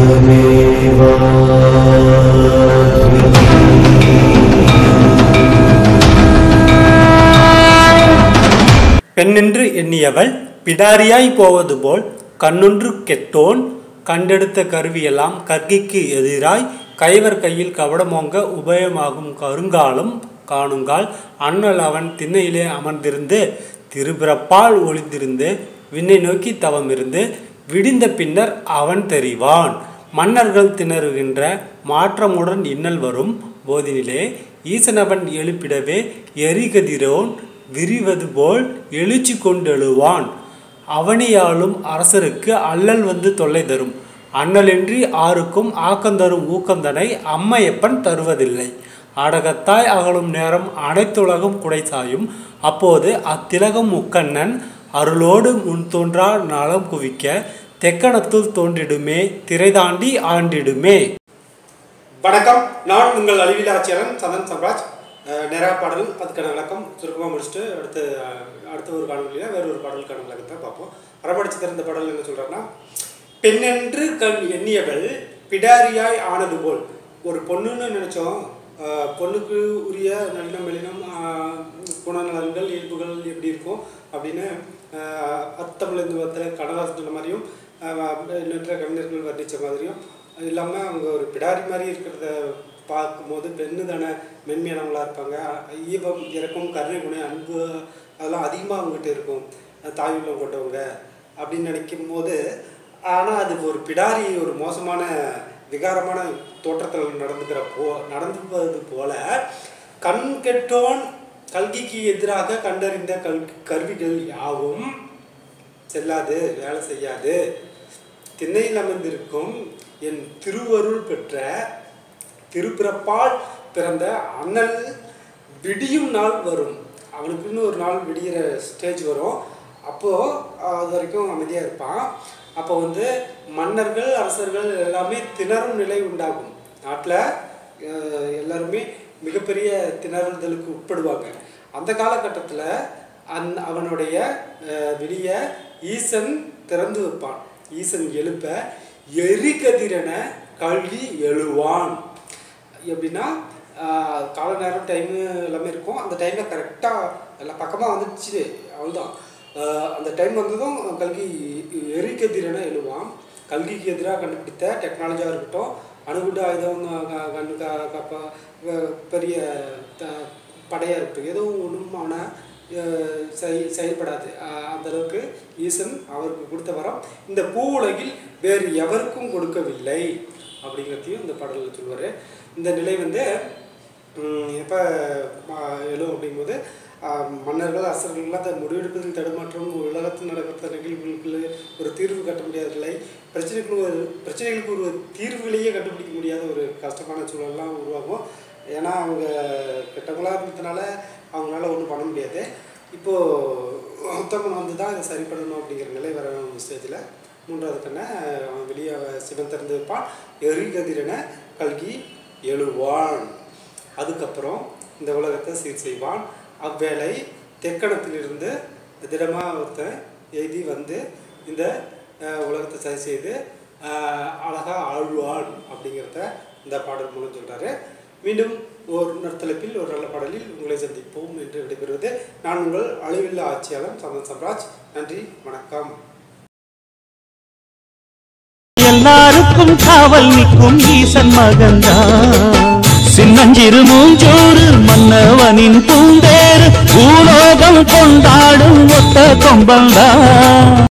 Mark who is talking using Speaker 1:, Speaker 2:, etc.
Speaker 1: பெண்ணென்று எண்ணியவள் பிடாரியாய் போவது போல் கண்ணொன்று கெட்டோன் கண்டெடுத்த கருவியெல்லாம் கற்கிக்கு எதிராய் கைவர் கையில் கவடமோங்க உபயமாகும் கருங்காலம் காணுங்கால் அண்ணல் அவன் திண்ணையிலே அமர்ந்திருந்து திருபிறப்பால் ஒளிந்திருந்து விண்ணை நோக்கி தவமிருந்து விடிந்த பின்னர் அவன் தெரிவான் மன்னர்கள் திணறுகின்ற மாற்றமுடன் இன்னல் வரும் போதினிலே ஈசனவன் எழுப்பிடவே எரிகதிரோன் விரிவது போல் எழுச்சி கொண்டெழுவான் அவனியாலும் அரசருக்கு அல்லல் வந்து தொல்லை தரும் அண்ணலின்றி ஆருக்கும் ஆக்கந்தரும் ஊக்கந்தனை அம்மையப்பன் தருவதில்லை ஆடகத்தாய் அகலும் நேரம் அனைத்துலகம் குடைசாயும் அப்போது அத்திலகம் முக்கண்ணன் அருளோடு முன் தோன்றா நலம் குவிக்க தெக்கணத்துள் தோன்றிடுமே திரை தாண்டி ஆண்டிடுமே
Speaker 2: வணக்கம் நான் உங்கள் அழிவில் ஆட்சியாளன் சந்தன் சம்ராஜ் அஹ், நிறையா பாடல் அதுக்கான விளக்கம் சுருக்கமாக முடிச்சுட்டு அடுத்து அஹ், அடுத்த ஒரு காணொலியில் வேற ஒரு பாடலுக்கான விளக்கத்தை பார்ப்போம் அறப்படிச்சு திறந்த பாடல் என்ன சொல்கிறேன்னா பெண்ணென்று கண் எண்ணியவள் பிடாரியாய் ஆனது போல் ஒரு பொண்ணுன்னு நினச்சோம் பொண்ணுக்கு உரிய நளினம் மெலினம் அஹ், குணநலன்கள் இயல்புகள் எப்படி இருக்கும் அப்படின்னு அஹ், அத்தமிழந்துவத்தில் கனதாசன் சொன்ன மாதிரியும் அஹ், எண்ணற்ற கவிஞர்கள் வர்ணித்த மாதிரியும் அது இல்லாமல் அவங்க ஒரு பிடாரி மாதிரி இருக்கிறத பார்க்கும்போது பெண்ணு தானே மென்மையானவங்களாக இருப்பாங்க ஈவம் இறக்கம் கருணை குணம் அன்பு அதெல்லாம் அதிகமாக அவங்ககிட்ட இருக்கும் தாய் உள்ளம் கொண்டவங்க அப்படின்னு நினைக்கும் போது ஆனால் அது ஒரு பிடாரி ஒரு மோசமான விகாரமான தோற்றத்தில் நடந்துக்கிற போ நடந்துப்பது போல கண் கெட்டோன் கல்கிக்கு எதிராக கண்டறிந்த கல் கருவிகள் யாவும் செல்லாது வேலை செய்யாது திண்ணையில் அமர்ந்திருக்கும் என் திருவருள் பெற்ற திருப்பிறப்பால் பிறந்த அண்ணல் விடியும் நாள் வரும் அவனுக்குன்னு ஒரு நாள் விடிகிற ஸ்டேஜ் வரும் அப்போது அது வரைக்கும் அமைதியாக இருப்பான் அப்போ வந்து மன்னர்கள் அரசர்கள் எல்லாமே திணறும் நிலை உண்டாகும் நாட்டில் எல்லாருமே மிகப்பெரிய திணறுதலுக்கு உட்படுவாங்க அந்த காலகட்டத்தில் அந் அவனுடைய அஹ், விடிய ஈசன் திறந்து வைப்பான் ஈசன் எழுப்ப எரிகதிரென கல்வி எழுவான் எப்படின்னா ஆஹ், கால நேரம் டைமு எல்லாமே இருக்கும் அந்த டைமில் கரெக்டாக எல்லா பக்கமாக வந்துடுச்சு அவ்வளோதான் ஆஹ், அந்த டைம் வந்ததும் கல்கி எரிக்கதிரென எழுவான் கல்கிக்கு எதிராக கண்டுபிடித்த டெக்னாலஜியாக இருக்கட்டும் அணுகுண்டு ஆயுதம் க- க- கண்ணு க கப்ப வ- பெரிய த படையாக இருக்கட்டும் எதுவும் ஒன்றும் அவனை அஹ், செய் செயல்படாது ஆஹ், அந்த அளவுக்கு ஈசன் அவருக்கு கொடுத்த வரம் இந்த பூ உலகில் வேறு எவருக்கும் கொடுக்கவில்லை அப்படிங்கிறதையும் இந்த பாடலில் சொல்லுவார் இந்த நிலை வந்து எப்போ எழும் அப்படிங்கும்போது ஆஹ், மன்னர்கள் அரசர்கள்லாம் அந்த முடிவெடுப்பதில் தடுமாற்றம் உலகத்தில் நடக்கிற நிகழ்வுகளுக்கு ஒரு தீர்வு கட்ட முடியாத நிலை பிரச்சனைக்கு ஒரு பிரச்சனைகளுக்கு ஒரு தீர்வுகளையே கண்டுபிடிக்க முடியாத ஒரு கஷ்டமான சூழல்லாம் உருவாகும் ஏன்னா அவங்க கெட்டவங்களாக இருந்ததுனால அவங்களால ஒன்றும் பண்ண முடியாது இப்போது உத்தமன் வந்து தான் இதை சரி பண்ணணும் அப்படிங்கிற நிலை வர ஸ்டேஜில் மூன்றாவது கண்ணை அவன் வெளியே சிவன் திறந்து வைப்பான் எரிகதிரென கல்கி எழுவான் அதுக்கப்புறம் இந்த உலகத்தை சீர் செய்வான் அவ்வேளை தெக்கணத்திலிருந்து திடமாக ஒருத்தன் எழுதி வந்து இந்த அஹ், உலகத்தை சரி செய்து அழகாக ஆழ்வான் அப்படிங்கிறத இந்த பாடல் மூலம் சொல்கிறாரு மீண்டும் ஒரு தலைப்பில் ஒரு நல்ல பாடலில் உங்களை சந்திப்போம் என்று விடைபெறுவது நான் உங்கள் அழிவில்லா ஆட்சியாளர் சந்தன் சம்ராஜ் நன்றி வணக்கம்
Speaker 3: எல்லாருக்கும் காவல் நிற்கும் ஈசன் மகன்தான் சின்னஞ்சிறு மூஞ்சோறு மன்னவனின் பூந்தேறு பூலோகம் கொண்டாடும் ஒத்த கொம்பந்தான்